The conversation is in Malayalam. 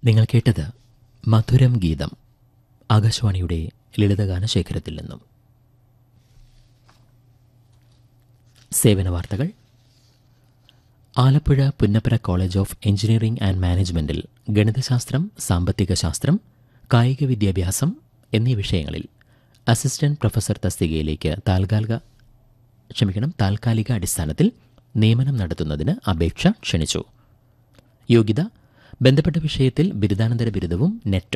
നിങ്ങൾ കേട്ടത് മധുരം ഗീതം ആകാശവാണിയുടെ ലളിതഗാന ശേഖരത്തിൽ നിന്നും സേവന വാർത്തകൾ Alappuzha Punnapra college of engineering and മാനേജ്മെന്റിൽ ഗണിതശാസ്ത്രം സാമ്പത്തിക ശാസ്ത്രം കായിക വിദ്യാഭ്യാസം എന്നീ വിഷയങ്ങളിൽ അസിസ്റ്റന്റ് പ്രൊഫസർ തസ്തികയിലേക്ക് താൽക്കാലിക ക്ഷമിക്കണം താൽക്കാലിക അടിസ്ഥാനത്തിൽ നിയമനം നടത്തുന്നതിന് അപേക്ഷ ക്ഷണിച്ചു യോഗ്യത ബന്ധപ്പെട്ട വിഷയത്തിൽ ബിരുദാനന്തര ബിരുദവും നെറ്റോ